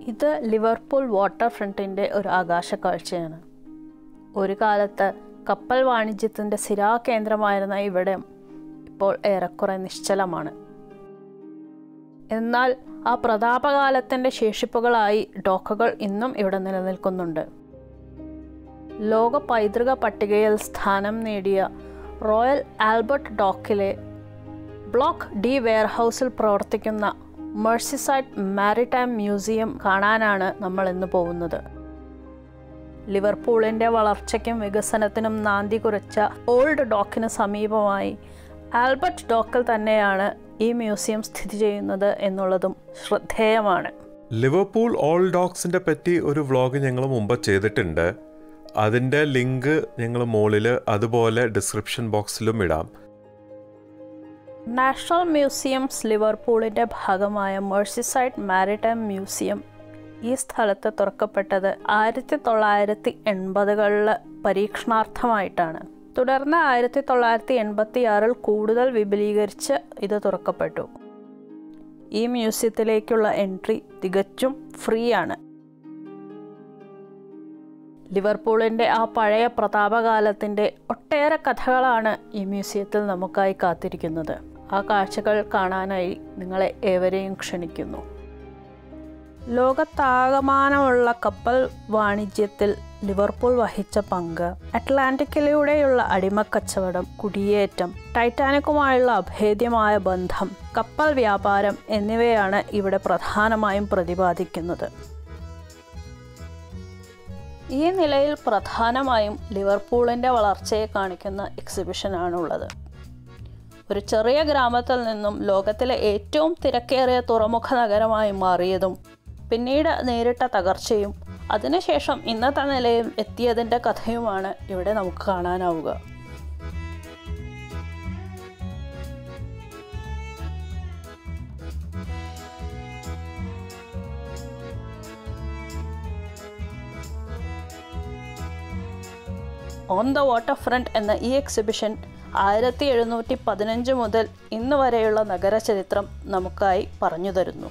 ഇത് Liverpool water ഫ്രണ്ടിൻ്റെ ഒരു ആകാശ കാഴ്ചയാണ് ഒരു കാലത്ത് കപ്പൽ വാണിജ്യത്തിൻ്റെ സ്ഥിരാകേന്ദ്രമായിരുന്ന ഇവിടം ഇപ്പോൾ ഏറെക്കുറെ നിശ്ചലമാണ് എന്നാൽ ആ പ്രതാപകാലത്തിൻ്റെ ശേഷിപ്പുകളായി ഡോക്കുകൾ ഇന്നും ഇവിടെ നിലനിൽക്കുന്നുണ്ട് ലോക പൈതൃക പട്ടികയിൽ സ്ഥാനം നേടിയ റോയൽ ആൽബർട്ട് ഡോക്കിലെ ബ്ലോക്ക് ഡി വെയർഹൗസിൽ പ്രവർത്തിക്കുന്ന മെർസിസൈഡ് മാരിടൈം മ്യൂസിയം കാണാനാണ് നമ്മൾ ഇന്ന് പോകുന്നത് ലിവർപൂളിൻ്റെ വളർച്ചയ്ക്കും വികസനത്തിനും നാന്തി കുറിച്ച ഓൾഡ് ഡോക്കിന് സമീപമായി ആൽബർട്ട് ഡോക്കിൽ തന്നെയാണ് ഈ മ്യൂസിയം സ്ഥിതി ചെയ്യുന്നത് എന്നുള്ളതും ശ്രദ്ധേയമാണ് ലിവർപൂൾ ഓൾ ഡോഗ്സിന്റെ പറ്റി ഒരു വ്ളോഗ് ഞങ്ങൾ മുമ്പ് ചെയ്തിട്ടുണ്ട് അതിൻ്റെ ലിങ്ക് ഞങ്ങൾ മുകളിൽ അതുപോലെ ഡിസ്ക്രിപ്ഷൻ ബോക്സിലും ഇടാം നാഷണൽ മ്യൂസിയംസ് ലിവർപൂളിൻ്റെ ഭാഗമായ മെർസിസൈഡ് മാരിടൈം മ്യൂസിയം ഈ സ്ഥലത്ത് തുറക്കപ്പെട്ടത് ആയിരത്തി തൊള്ളായിരത്തി എൺപതുകളിൽ പരീക്ഷണാർത്ഥമായിട്ടാണ് തുടർന്ന് ആയിരത്തി തൊള്ളായിരത്തി എൺപത്തി ആറിൽ കൂടുതൽ വിപുലീകരിച്ച് ഇത് തുറക്കപ്പെട്ടു ഈ മ്യൂസിയത്തിലേക്കുള്ള എൻട്രി തികച്ചും ഫ്രീ ആണ് ലിവർപൂളിൻ്റെ ആ പഴയ പ്രതാപകാലത്തിൻ്റെ ഒട്ടേറെ കഥകളാണ് ഈ മ്യൂസിയത്തിൽ നമുക്കായി കാത്തിരിക്കുന്നത് ആ കാഴ്ചകൾ കാണാനായി നിങ്ങളെ ഏവരെയും ക്ഷണിക്കുന്നു ലോകത്താകമാനമുള്ള കപ്പൽ വാണിജ്യത്തിൽ ലിവർപൂൾ വഹിച്ച പങ്ക് അറ്റ്ലാന്റിക്കിലൂടെയുള്ള അടിമക്കച്ചവടം കുടിയേറ്റം ടൈറ്റാനിക്കുമായുള്ള അഭേദ്യമായ ബന്ധം കപ്പൽ വ്യാപാരം എന്നിവയാണ് ഇവിടെ പ്രധാനമായും പ്രതിപാദിക്കുന്നത് ഈ നിലയിൽ പ്രധാനമായും ലിവർപൂളിൻ്റെ വളർച്ചയെ കാണിക്കുന്ന എക്സിബിഷനാണുള്ളത് ഒരു ചെറിയ ഗ്രാമത്തിൽ നിന്നും ലോകത്തിലെ ഏറ്റവും തിരക്കേറിയ തുറമുഖ നഗരമായി മാറിയതും പിന്നീട് നേരിട്ട തകർച്ചയും അതിനുശേഷം ഇന്നത്തെ നിലയിൽ എത്തിയതിൻ്റെ കഥയുമാണ് ഇവിടെ നമുക്ക് കാണാനാവുക ഓൺ ദ വാട്ടർ ഫ്രണ്ട് എന്ന ഈ എക്സിബിഷൻ ആയിരത്തി എഴുന്നൂറ്റി പതിനഞ്ച് മുതൽ ഇന്ന് വരെയുള്ള നഗരചരിത്രം നമുക്കായി പറഞ്ഞു തരുന്നു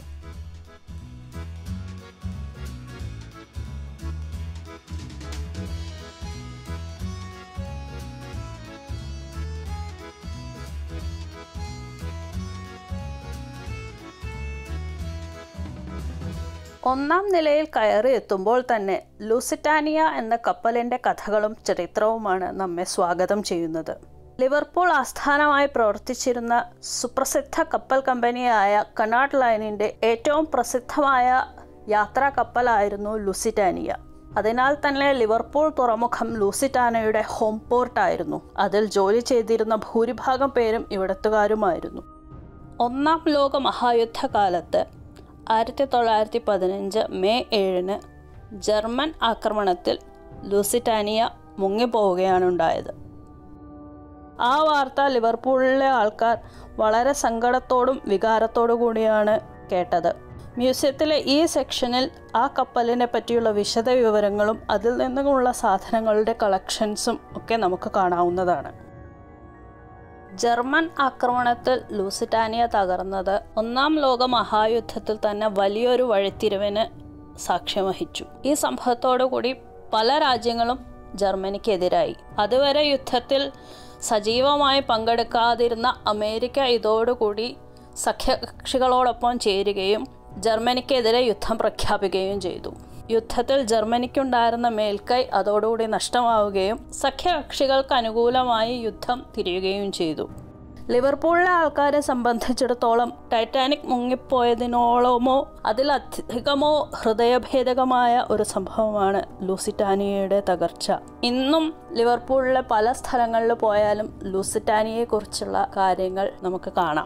ഒന്നാം നിലയിൽ കയറി എത്തുമ്പോൾ തന്നെ ലൂസിറ്റാനിയ എന്ന കപ്പലിൻ്റെ കഥകളും ചരിത്രവുമാണ് നമ്മെ സ്വാഗതം ചെയ്യുന്നത് ലിവർപൂൾ ആസ്ഥാനമായി പ്രവർത്തിച്ചിരുന്ന സുപ്രസിദ്ധ കപ്പൽ കമ്പനിയായ കനാട്ട് ലൈനിൻ്റെ ഏറ്റവും പ്രസിദ്ധമായ യാത്രാ കപ്പലായിരുന്നു ലൂസിറ്റാനിയ അതിനാൽ തന്നെ ലിവർപൂൾ തുറമുഖം ലൂസിറ്റാനയുടെ ഹോം പോർട്ടായിരുന്നു അതിൽ ജോലി ചെയ്തിരുന്ന ഭൂരിഭാഗം പേരും ഇവിടത്തുകാരുമായിരുന്നു ഒന്നാം ലോക മഹായുദ്ധകാലത്ത് ആയിരത്തി തൊള്ളായിരത്തി പതിനഞ്ച് മെയ് ഏഴിന് ജർമ്മൻ ആക്രമണത്തിൽ ലൂസിറ്റാനിയ മുങ്ങിപ്പോവുകയാണ് ഉണ്ടായത് ആ വാർത്ത ലിവർപൂളിലെ ആൾക്കാർ വളരെ സങ്കടത്തോടും വികാരത്തോടു കൂടിയാണ് കേട്ടത് മ്യൂസിയത്തിലെ ഈ സെക്ഷനിൽ ആ കപ്പലിനെ പറ്റിയുള്ള വിശദ വിവരങ്ങളും അതിൽ നിന്നുമുള്ള സാധനങ്ങളുടെ കളക്ഷൻസും ഒക്കെ നമുക്ക് കാണാവുന്നതാണ് ജർമ്മൻ ആക്രമണത്തിൽ ലൂസിറ്റാനിയ തകർന്നത് ഒന്നാം ലോക മഹായുദ്ധത്തിൽ തന്നെ വലിയൊരു വഴിത്തിരിവിന് സാക്ഷ്യം വഹിച്ചു ഈ സംഭവത്തോടുകൂടി പല രാജ്യങ്ങളും ജർമ്മനിക്കെതിരായി അതുവരെ യുദ്ധത്തിൽ സജീവമായി പങ്കെടുക്കാതിരുന്ന അമേരിക്ക ഇതോടുകൂടി സഖ്യകക്ഷികളോടൊപ്പം ചേരുകയും ജർമ്മനിക്കെതിരെ യുദ്ധം പ്രഖ്യാപിക്കുകയും ചെയ്തു യുദ്ധത്തിൽ ജർമ്മനിക്കുണ്ടായിരുന്ന മേൽക്കൈ അതോടുകൂടി നഷ്ടമാവുകയും സഖ്യകക്ഷികൾക്ക് അനുകൂലമായി യുദ്ധം തിരിയുകയും ചെയ്തു ലിവർപൂളിലെ ആൾക്കാരെ സംബന്ധിച്ചിടത്തോളം ടൈറ്റാനിക് മുങ്ങിപ്പോയതിനോളമോ അതിലധികമോ ഹൃദയഭേദകമായ ഒരു സംഭവമാണ് ലൂസിറ്റാനിയയുടെ തകർച്ച ഇന്നും ലിവർപൂളിലെ പല സ്ഥലങ്ങളിൽ പോയാലും ലൂസിറ്റാനിയെക്കുറിച്ചുള്ള കാര്യങ്ങൾ നമുക്ക് കാണാം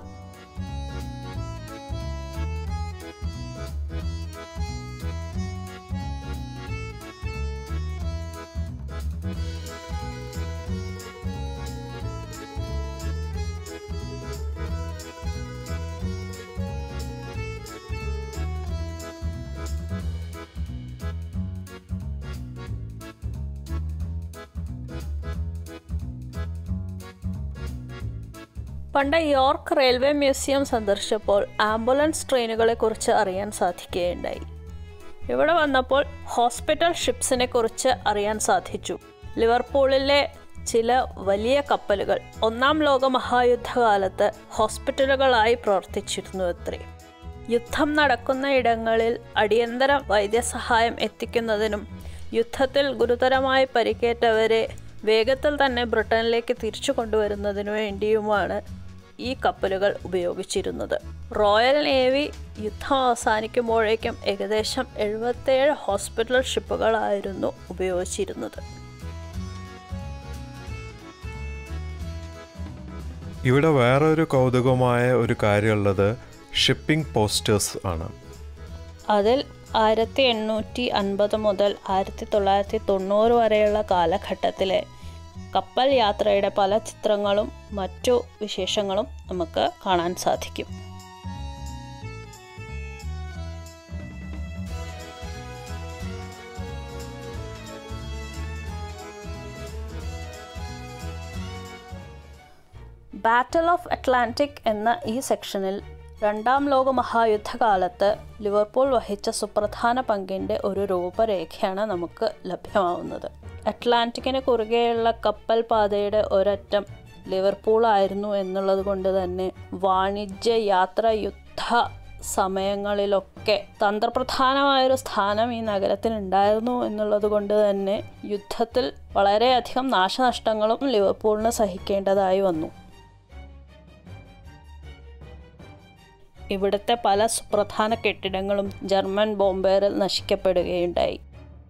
പണ്ട് യോർക്ക് റെയിൽവേ മ്യൂസിയം സന്ദർശിച്ചപ്പോൾ ആംബുലൻസ് ട്രെയിനുകളെക്കുറിച്ച് അറിയാൻ സാധിക്കുകയുണ്ടായി ഇവിടെ വന്നപ്പോൾ ഹോസ്പിറ്റൽ ഷിപ്സിനെ കുറിച്ച് അറിയാൻ സാധിച്ചു ലിവർപൂളിലെ ചില വലിയ കപ്പലുകൾ ഒന്നാം ലോക മഹായുദ്ധകാലത്ത് ഹോസ്പിറ്റലുകളായി പ്രവർത്തിച്ചിരുന്നു അത്രേ യുദ്ധം നടക്കുന്ന ഇടങ്ങളിൽ അടിയന്തര വൈദ്യസഹായം എത്തിക്കുന്നതിനും യുദ്ധത്തിൽ ഗുരുതരമായി പരിക്കേറ്റവരെ വേഗത്തിൽ തന്നെ ബ്രിട്ടനിലേക്ക് തിരിച്ചു കൊണ്ടുവരുന്നതിനു വേണ്ടിയുമാണ് ഈ കപ്പലുകൾ ഉപയോഗിച്ചിരുന്നത് റോയൽ നേവി യുദ്ധം അവസാനിക്കുമ്പോഴേക്കും ഏകദേശം എഴുപത്തേഴ് ഹോസ്പിറ്റൽ ഷിപ്പുകളായിരുന്നു ഉപയോഗിച്ചിരുന്നത് ഇവിടെ വേറൊരു കൗതുകമായ ഒരു കാര്യമുള്ളത് ഷിപ്പിംഗ് പോസ്റ്റേഴ്സ് ആണ് അതിൽ ആയിരത്തി എണ്ണൂറ്റി അൻപത് മുതൽ ആയിരത്തി തൊള്ളായിരത്തി തൊണ്ണൂറ് വരെയുള്ള കാലഘട്ടത്തിലെ കപ്പൽ യാത്രയുടെ പല ചിത്രങ്ങളും മറ്റു വിശേഷങ്ങളും നമുക്ക് കാണാൻ സാധിക്കും ബാറ്റിൽ ഓഫ് അറ്റ്ലാന്റിക് എന്ന ഈ സെക്ഷനിൽ രണ്ടാം ലോക മഹായുദ്ധകാലത്ത് ലിവർപൂൾ വഹിച്ച സുപ്രധാന പങ്കിൻ്റെ ഒരു രൂപരേഖയാണ് നമുക്ക് ലഭ്യമാവുന്നത് അറ്റ്ലാന്റിക്കിന് കുറുകെയുള്ള കപ്പൽ പാതയുടെ ഒരറ്റം ലിവർപൂൾ ആയിരുന്നു എന്നുള്ളത് കൊണ്ട് തന്നെ വാണിജ്യ യാത്ര യുദ്ധ സമയങ്ങളിലൊക്കെ തന്ത്രപ്രധാനമായൊരു സ്ഥാനം ഈ നഗരത്തിനുണ്ടായിരുന്നു എന്നുള്ളത് കൊണ്ട് തന്നെ യുദ്ധത്തിൽ വളരെയധികം നാശനഷ്ടങ്ങളും ലിവർപൂളിന് സഹിക്കേണ്ടതായി വന്നു ഇവിടുത്തെ പല സുപ്രധാന കെട്ടിടങ്ങളും ജർമ്മൻ ബോംബേറിൽ നശിക്കപ്പെടുകയുണ്ടായി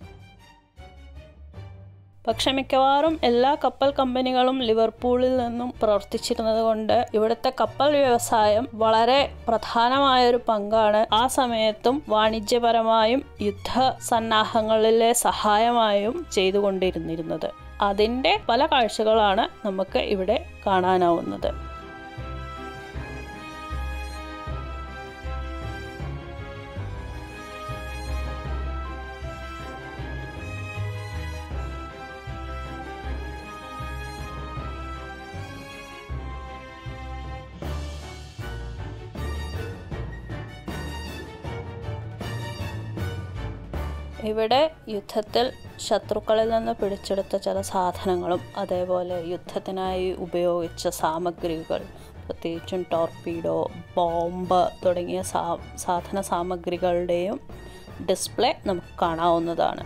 പക്ഷെ മിക്കവാറും എല്ലാ കപ്പൽ കമ്പനികളും ലിവർപൂളിൽ നിന്നും പ്രവർത്തിച്ചിരുന്നത് കൊണ്ട് ഇവിടുത്തെ കപ്പൽ വ്യവസായം വളരെ പ്രധാനമായൊരു പങ്കാണ് ആ സമയത്തും വാണിജ്യപരമായും യുദ്ധ സന്നാഹങ്ങളിലെ സഹായമായും ചെയ്തുകൊണ്ടിരുന്നിരുന്നത് അതിൻ്റെ പല കാഴ്ചകളാണ് നമുക്ക് ഇവിടെ കാണാനാവുന്നത് ഇവിടെ യുദ്ധത്തിൽ ശത്രുക്കളിൽ നിന്ന് പിടിച്ചെടുത്ത ചില സാധനങ്ങളും അതേപോലെ യുദ്ധത്തിനായി ഉപയോഗിച്ച സാമഗ്രികൾ പ്രത്യേകിച്ചും ടോർപീഡോ ബോംബ് തുടങ്ങിയ സാ സാധന സാമഗ്രികളുടെയും ഡിസ്പ്ലേ നമുക്ക് കാണാവുന്നതാണ്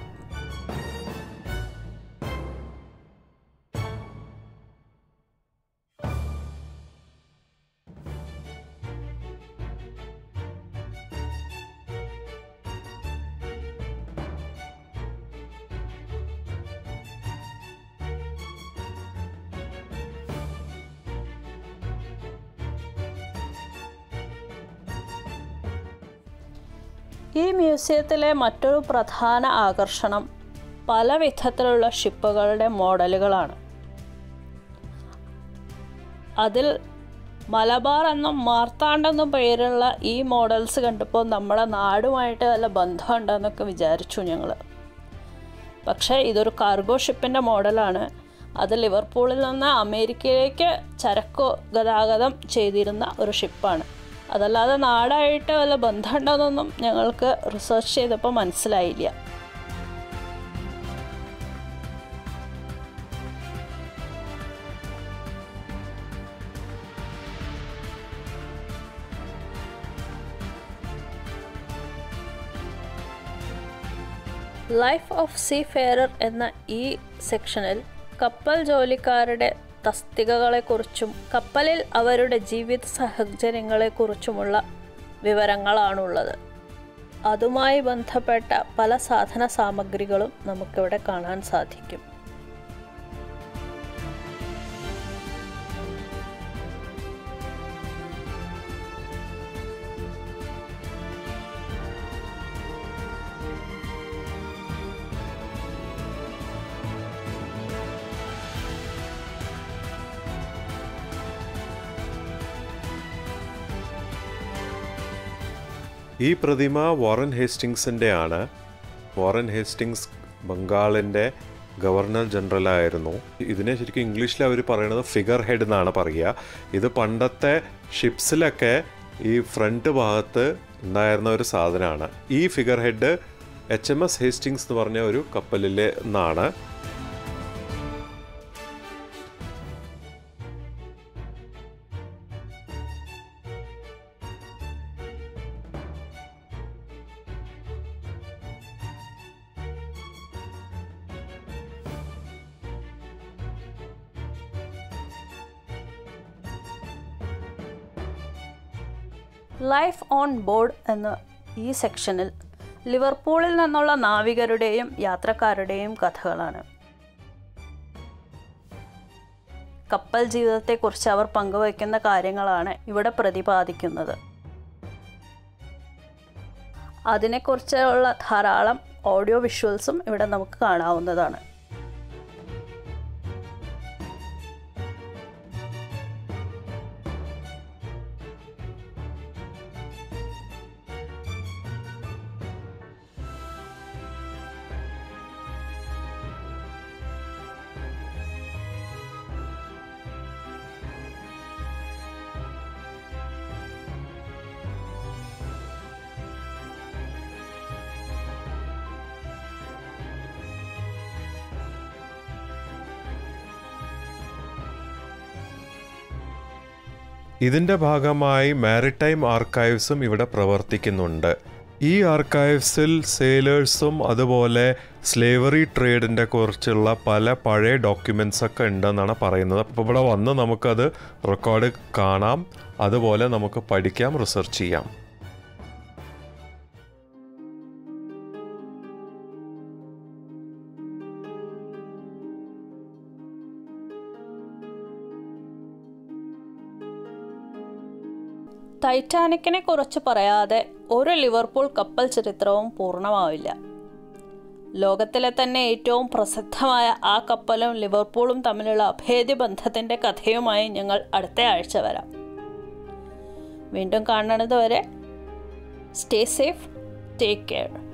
ഈ മ്യൂസിയത്തിലെ മറ്റൊരു പ്രധാന ആകർഷണം പല വിധത്തിലുള്ള ഷിപ്പുകളുടെ മോഡലുകളാണ് അതിൽ മലബാർ എന്നും മാർത്താണ്ടെന്നും പേരുള്ള ഈ മോഡൽസ് കണ്ടപ്പോൾ നമ്മുടെ നാടുമായിട്ട് വല്ല ബന്ധമുണ്ടെന്നൊക്കെ വിചാരിച്ചു ഞങ്ങൾ പക്ഷേ ഇതൊരു കാർഗോ ഷിപ്പിൻ്റെ മോഡലാണ് അത് ലിവർപൂളിൽ നിന്ന് അമേരിക്കയിലേക്ക് ചരക്ക് ഗതാഗതം ചെയ്തിരുന്ന ഒരു ഷിപ്പാണ് അതല്ലാതെ നാടായിട്ട് വല്ല ബന്ധമുണ്ടോയെന്നൊന്നും ഞങ്ങൾക്ക് റിസർച്ച് ചെയ്തപ്പോൾ മനസ്സിലായില്ല ലൈഫ് ഓഫ് സീ ഫെയറർ എന്ന ഈ സെക്ഷനിൽ കപ്പൽ ജോലിക്കാരുടെ തസ്തികകളെക്കുറിച്ചും കപ്പലിൽ അവരുടെ ജീവിത സാഹചര്യങ്ങളെക്കുറിച്ചുമുള്ള വിവരങ്ങളാണുള്ളത് അതുമായി ബന്ധപ്പെട്ട പല സാധന സാമഗ്രികളും നമുക്കിവിടെ കാണാൻ സാധിക്കും ഈ പ്രതിമ വാറൻ ഹേസ്റ്റിങ്സിൻ്റെ ആണ് വാറൻ ഹേസ്റ്റിങ്സ് ബംഗാളിൻ്റെ ഗവർണർ ജനറൽ ആയിരുന്നു ഇതിനെ ശരിക്കും ഇംഗ്ലീഷിൽ അവർ പറയുന്നത് ഫിഗർ ഹെഡ് എന്നാണ് പറയുക ഇത് പണ്ടത്തെ ഷിപ്സിലൊക്കെ ഈ ഫ്രണ്ട് ഭാഗത്ത് ഉണ്ടായിരുന്ന ഒരു സാധനമാണ് ഈ figurehead H M S Hastings എന്ന് പറഞ്ഞ ഒരു കപ്പലിലെ നിന്നാണ് ലൈഫ് ഓൺ ബോർഡ് എന്ന ഈ സെക്ഷനിൽ ലിവർപൂളിൽ നിന്നുള്ള നാവികരുടെയും യാത്രക്കാരുടെയും കഥകളാണ് കപ്പൽ ജീവിതത്തെക്കുറിച്ച് അവർ പങ്കുവയ്ക്കുന്ന കാര്യങ്ങളാണ് ഇവിടെ പ്രതിപാദിക്കുന്നത് അതിനെക്കുറിച്ചുള്ള ധാരാളം ഓഡിയോ വിഷ്വൽസും ഇവിടെ നമുക്ക് കാണാവുന്നതാണ് ഇതിൻ്റെ ഭാഗമായി മാരിടൈം ആർക്കൈവ്സും ഇവിടെ പ്രവർത്തിക്കുന്നുണ്ട് ഈ ആർക്കൈവ്സിൽ സെയിലേഴ്സും അതുപോലെ സ്ലേവറി ട്രേഡിൻ്റെ കുറിച്ചുള്ള പല പഴയ ഡോക്യുമെൻസ് ഒക്കെ ഉണ്ടെന്നാണ് പറയുന്നത് അപ്പോൾ ഇവിടെ വന്ന് നമുക്കത് റെക്കോർഡ് കാണാം അതുപോലെ നമുക്ക് പഠിക്കാം റിസർച്ച് ചെയ്യാം ടൈറ്റാനിക്കിനെ കുറിച്ച് പറയാതെ ഒരു ലിവർപൂൾ കപ്പൽ ചരിത്രവും പൂർണ്ണമാവില്ല ലോകത്തിലെ തന്നെ ഏറ്റവും പ്രസിദ്ധമായ ആ കപ്പലും ലിവർപൂളും തമ്മിലുള്ള അഭേദ്യ ബന്ധത്തിൻ്റെ കഥയുമായി ഞങ്ങൾ അടുത്ത ആഴ്ച വരാം വീണ്ടും കാണുന്നത് വരെ സ്റ്റേ സേഫ് ടേക്ക് കെയർ